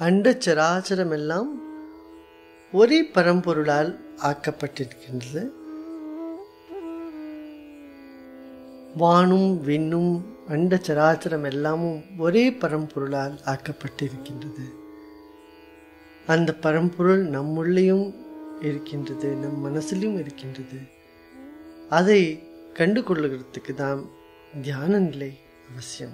அண்ட சராச்சரம் எல்லாம் ஒரே பரம்பொருளால் ஆக்கப்பட்டிருக்கின்றது வானும் விண்ணும் அண்ட சராச்சரம் எல்லாமும் ஒரே பரம்பொருளால் ஆக்கப்பட்டிருக்கின்றது அந்த பரம்பொருள் நம்முள்ளேயும் இருக்கின்றது நம் மனசிலும் இருக்கின்றது அதை கண்டு கொள்ளுகிறதுக்கு தான் தியான நிலை அவசியம்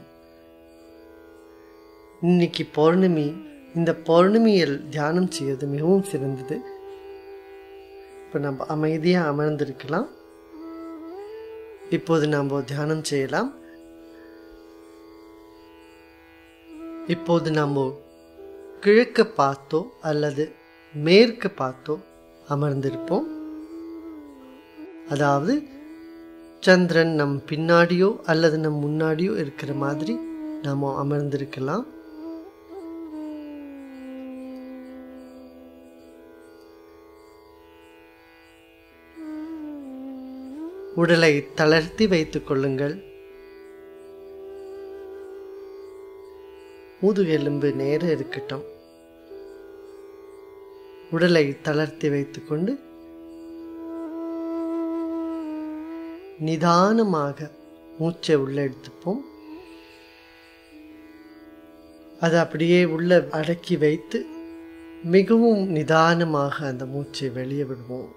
இன்னைக்கு பௌர்ணமி இந்த பௌர்ணமியில் தியானம் செய்வது மிகவும் சிறந்தது இப்போ நம்ம அமைதியாக அமர்ந்திருக்கலாம் இப்போது நாம் தியானம் செய்யலாம் இப்போது நாம் கிழக்க பார்த்தோ அல்லது மேற்கு பார்த்தோ அமர்ந்திருப்போம் அதாவது சந்திரன் நம் பின்னாடியோ அல்லது நம் முன்னாடியோ இருக்கிற மாதிரி நாம் அமர்ந்திருக்கலாம் உடலை தளர்த்தி வைத்துக் கொள்ளுங்கள் முதுகெலும்பு நேர இருக்கட்டும் உடலை தளர்த்தி வைத்துக்கொண்டு நிதானமாக மூச்சை உள்ள எடுத்துப்போம் அதை அப்படியே உள்ள அடக்கி வைத்து மிகவும் நிதானமாக அந்த மூச்சை வெளியே விடுவோம்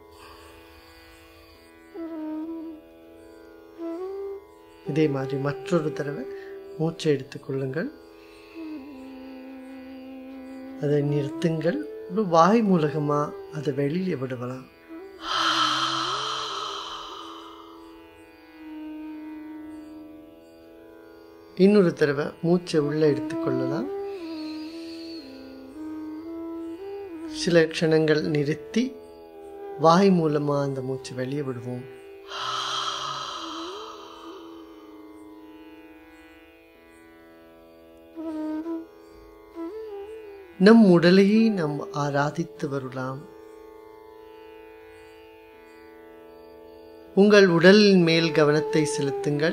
இதே மாதிரி மற்றொரு தடவை மூச்சை எடுத்துக்கொள்ளுங்கள் அதை நிறுத்துங்கள் ஒரு வாய் மூலகமா அதை வெளியே விடலாம் இன்னொரு தடவை மூச்சை உள்ள எடுத்துக்கொள்ளலாம் சில க்ஷணங்கள் நிறுத்தி வாய் மூலமா அந்த மூச்சை வெளியே விடுவோம் நம் உடலையே நாம் ஆராதித்து வரலாம் உங்கள் உடலின் மேல் கவனத்தை செலுத்துங்கள்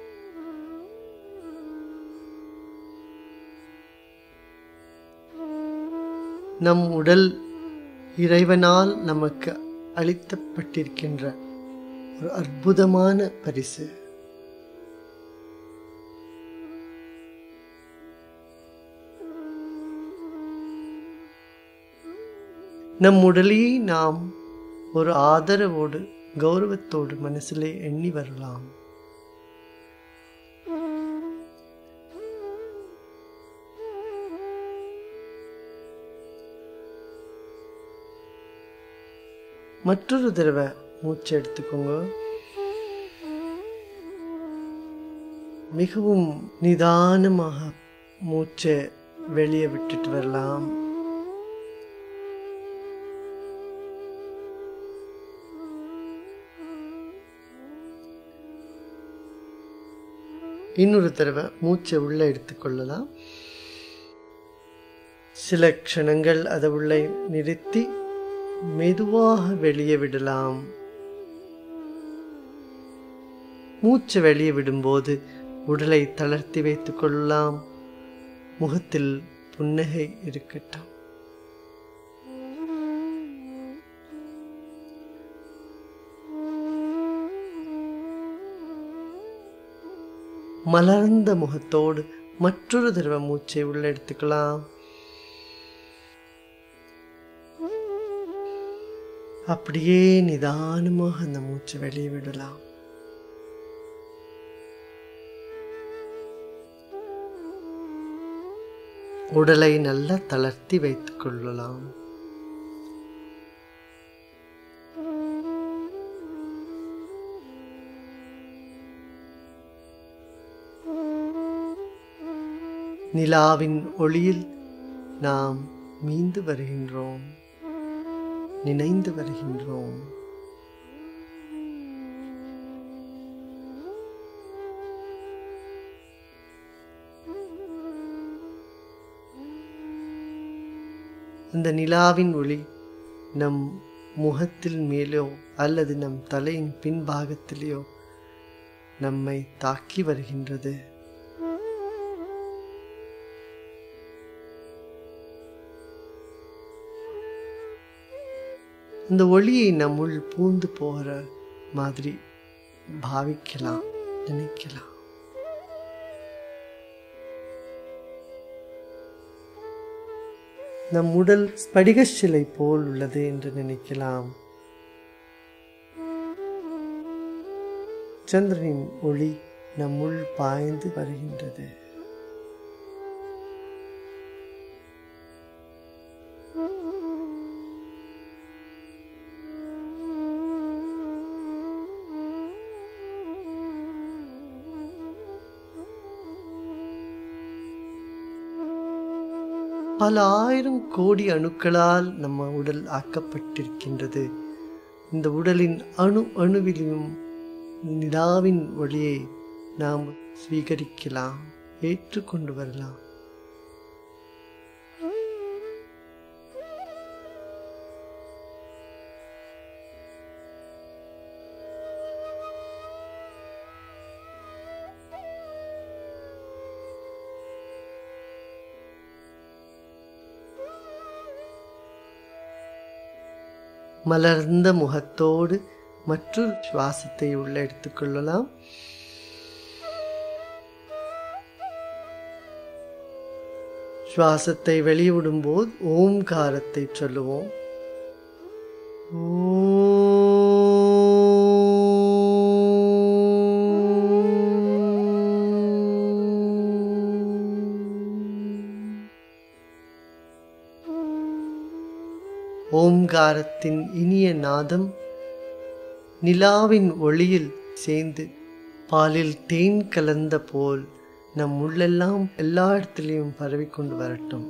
நம் உடல் இறைவனால் நமக்கு அளிக்கப்பட்டிருக்கின்ற ஒரு அற்புதமான பரிசு நம் உடலையே நாம் ஒரு ஆதரவோடு கௌரவத்தோடு மனசிலே எண்ணி வரலாம் மற்றொரு தடவை மூச்சு எடுத்துக்கோங்க மிகவும் நிதானமாக மூச்சை வெளியே விட்டுட்டு வரலாம் இன்னொரு தடவை மூச்சை உள்ள எடுத்துக்கொள்ளலாம் சில க்ஷணங்கள் அதை உள்ளே நிறுத்தி மெதுவாக வெளியே விடலாம் மூச்சு வெளியே விடும்போது உடலை தளர்த்தி வைத்துக் கொள்ளலாம் முகத்தில் புன்னகை இருக்கட்டும் மலர்ந்த முகத்தோடு மற்றொரு தடவை மூச்சை உள்ள எடுத்துக்கலாம் அப்படியே நிதானமாக அந்த மூச்சை வெளியே விடலாம் உடலை நல்லா தளர்த்தி வைத்துக் கொள்ளலாம் நிலாவின் ஒளியில் நாம் மீண்டு வருகின்றோம் நினைந்து வருகின்றோம் அந்த நிலாவின் ஒளி நம் முகத்தில் மேலோ அல்லது நம் தலையின் பின்பாகத்திலேயோ நம்மை தாக்கி வருகின்றது இந்த ஒளியை நம்முள் பூந்து போகிற மாதிரி பாவிக்கலாம் நினைக்கலாம் நம் உடல் ஸ்படிக சிலை போல் உள்ளது என்று நினைக்கலாம் சந்திரனின் ஒளி நம்முள் பாய்ந்து வருகின்றது பல ஆயிரம் கோடி அணுக்களால் நம்ம உடல் ஆக்கப்பட்டிருக்கின்றது இந்த உடலின் அணு அணுவிலும் நிலாவின் ஒளியை நாம் ஸ்வீகரிக்கலாம் ஏற்றுக்கொண்டு வரலாம் மலர்ந்த முகத்தோடு மற்றொரு சுவாசத்தை உள்ள எடுத்துக்கொள்ளலாம் சுவாசத்தை வெளியிடும்போது ஓம்காரத்தை சொல்லுவோம் ஓம்காரத்தின் இனிய நாதம் நிலாவின் ஒளியில் சேர்ந்து பாலில் தேன் கலந்த போல் நம் உள்ளெல்லாம் எல்லா இடத்துலையும் பரவிக்கொண்டு வரட்டும்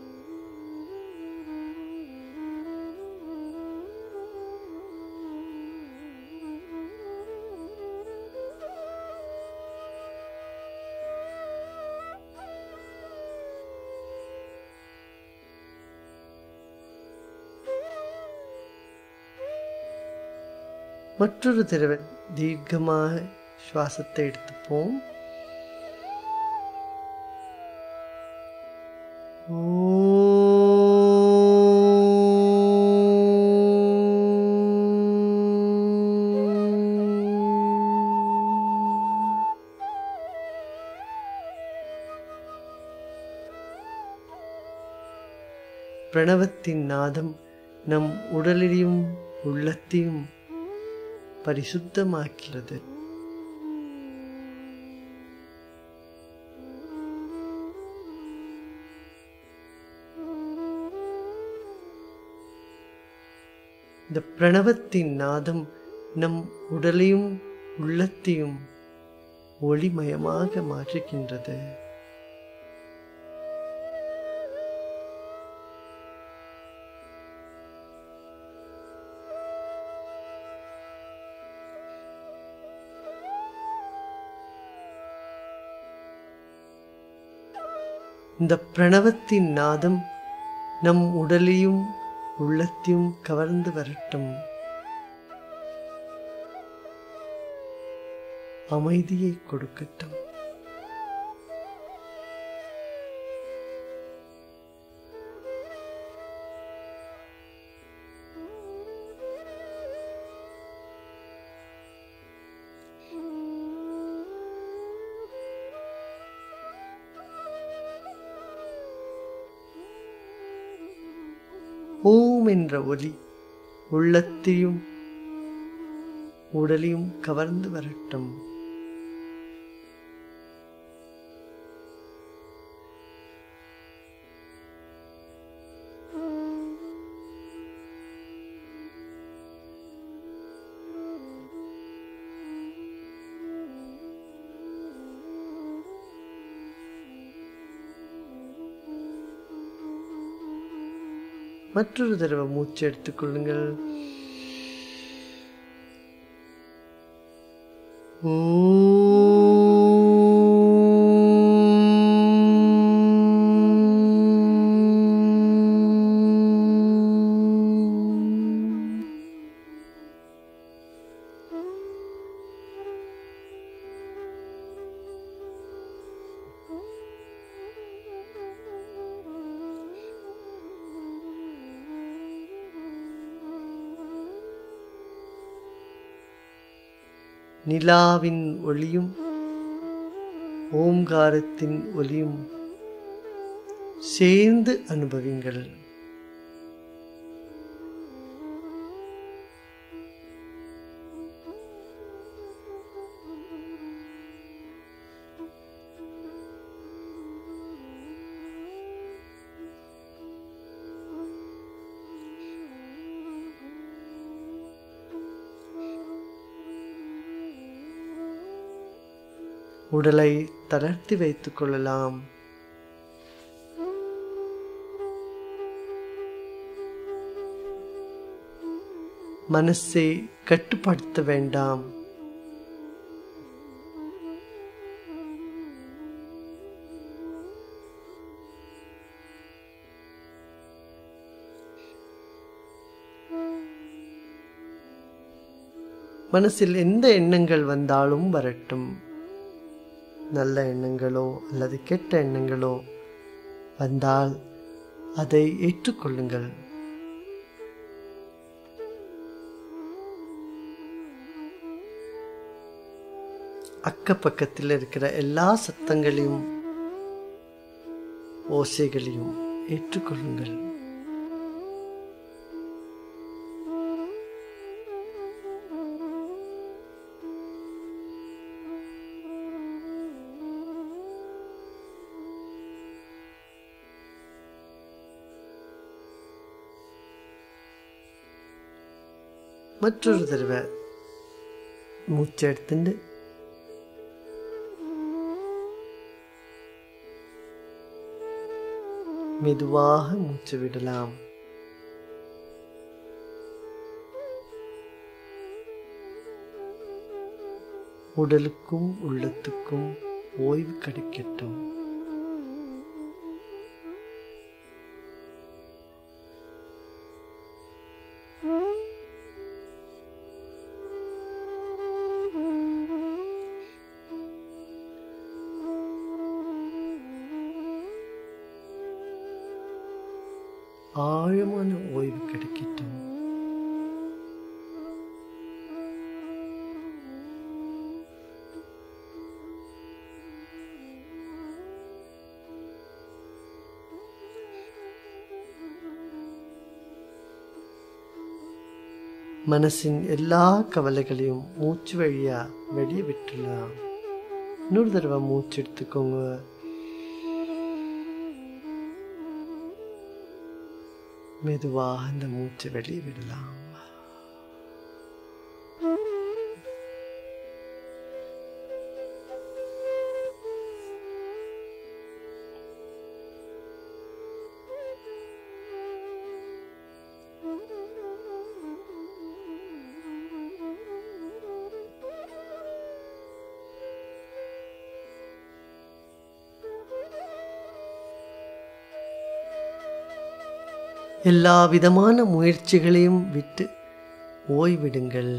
மற்றொரு தடவை தீர்க்கமாக சுவாசத்தை எடுத்துப்போம் பிரணவத்தின் நாதம் நம் உடலையும் உள்ளத்தையும் பரிசுத்தமாக்கிறது இந்த பிரணவத்தின் நாதம் நம் உடலையும் உள்ளத்தையும் ஒளிமயமாக மாற்றுகின்றது இந்த பிரணவத்தின் நாதம் நம் உடலையும் உள்ளத்தையும் கவர்ந்து வரட்டும் அமைதியை கொடுக்கட்டும் ஓம் என்ற ஒலி உள்ளத்தையும் உடலையும் கவர்ந்து வரட்டும் மற்றொரு தடவை மூச்சு எடுத்துக்கொள்ளுங்கள் நிலாவின் ஒளியும் ஓம்காரத்தின் ஒளியும் சேர்ந்து அனுபவிங்கள் உடலை தளர்த்தி வைத்துக் கொள்ளலாம் மனசை கட்டுப்படுத்த வேண்டாம் மனசில் எந்த எண்ணங்கள் வந்தாலும் வரட்டும் நல்ல எண்ணங்களோ அல்லது கெட்ட எண்ணங்களோ வந்தால் அதை ஏற்றுக்கொள்ளுங்கள் அக்கப்பக்கத்தில் இருக்கிற எல்லா சத்தங்களையும் ஓசைகளையும் ஏற்றுக்கொள்ளுங்கள் மற்றொரு தடவை மூச்சு எடுத்துட்டு மெதுவாக மூச்சு விடலாம் உடலுக்கும் உள்ளத்துக்கும் ஓய்வு கிடைக்கட்டும் ஆழமான ஓய்வு கிடைக்கட்டும் மனசின் எல்லா கவலைகளையும் மூச்சு வழியா வெளியே விட்டுலாம் இன்னொரு தடவை மூச்சு எடுத்துக்கோங்க மெதுவாக அந்த மூச்சை வெளியே விடலாம் எல்லா விதமான முயற்சிகளையும் விட்டு ஓய்விடுங்கள்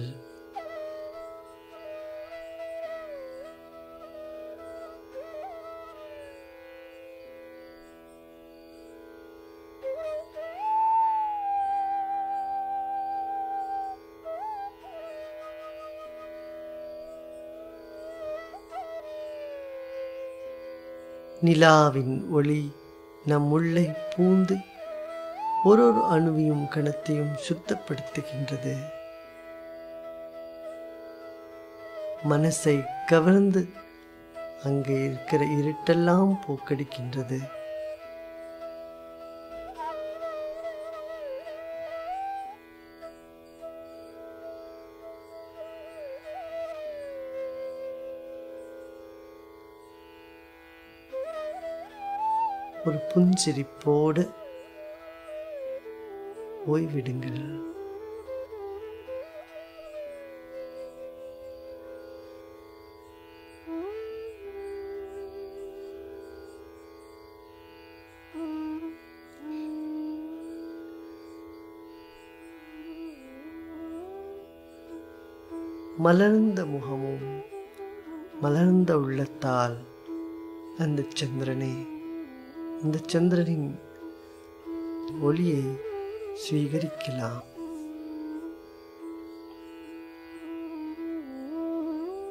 நிலாவின் ஒளி நம் உள்ளே பூந்து ஒரு ஒரு அணுவையும் கணத்தையும் சுத்தப்படுத்துகின்றது மனசை கவர்ந்து அங்கே இருக்கிற இருட்டெல்லாம் போக்கடிக்கின்றது ஒரு புன்சிரிப்போடு ஓய்விடுங்கள் மலர்ந்த முகமும் மலர்ந்த உள்ளத்தால் அந்த சந்திரனே அந்த சந்திரனின் ஒளியை ஸ்வீகரிக்கலாம்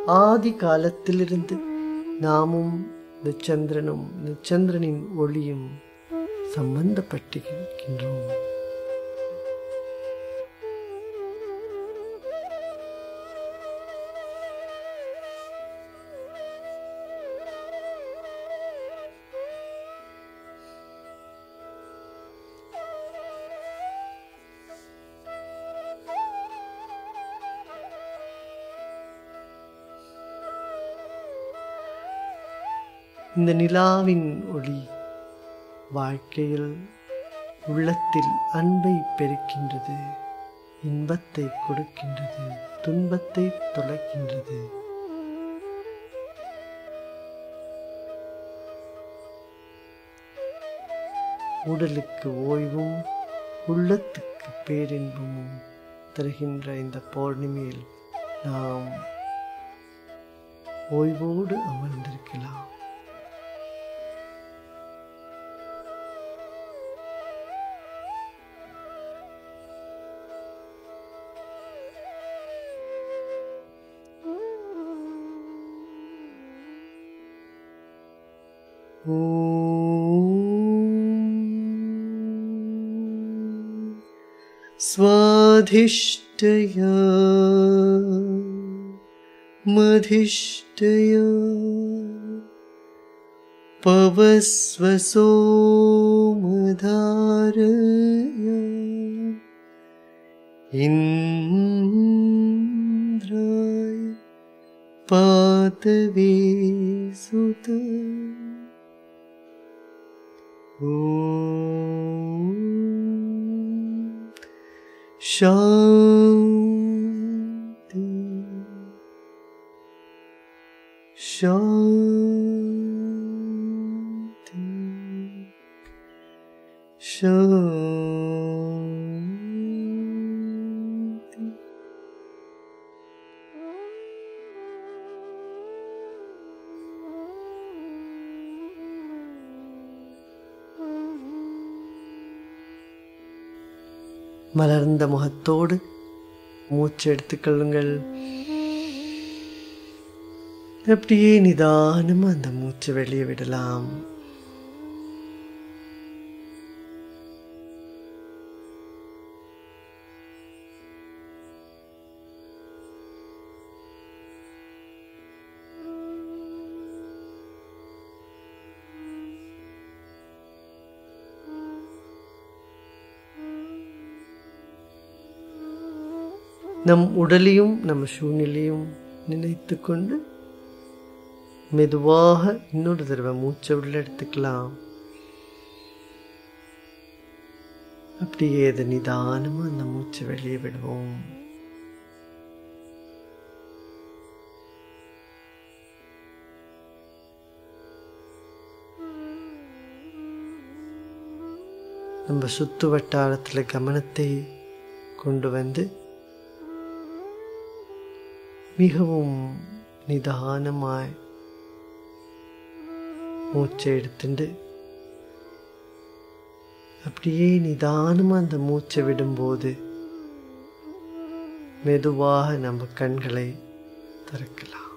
ஆதி காலத்திலிருந்து நாமும் இந்த சந்திரனும் இந்த சந்திரனின் ஒளியும் சம்பந்தப்பட்டிருக்கின்றோம் இந்த நிலாவின் ஒளி வாழ்க்கையில் உள்ளத்தில் அன்பை பெருக்கின்றது இன்பத்தை கொடுக்கின்றது துன்பத்தை தொலைக்கின்றது உடலுக்கு ஓய்வும் உள்ளத்துக்கு பேரின்பமும் தருகின்ற இந்த பௌர்ணமியில் நாம் ஓய்வோடு அமர்ந்திருக்கலாம் स्वाधिष्ठया मधिष्ठया पवस्वसोमधारया इन्द्राय पातवे सुत ॐ शान्ति शान्ति शान्ति மலர்ந்த முகத்தோடு மூச்சு எடுத்துக்கொள்ளுங்கள் அப்படியே நிதானமா அந்த மூச்சு வெளியே விடலாம் நம் உடலையும் நம்ம சூழ்நிலையும் நினைத்து கொண்டு மெதுவாக இன்னொரு தடவை மூச்சை உள்ள எடுத்துக்கலாம் அப்படியே அதை நிதானமா அந்த மூச்சை வெளியே விடுவோம் நம்ம சுத்து வட்டாரத்தில் கவனத்தை கொண்டு வந்து மிகவும் நிதானமாய் மூச்சை எடுத்துண்டு அப்படியே நிதானமாக அந்த மூச்சை விடும்போது மெதுவாக நம்ம கண்களை திறக்கலாம்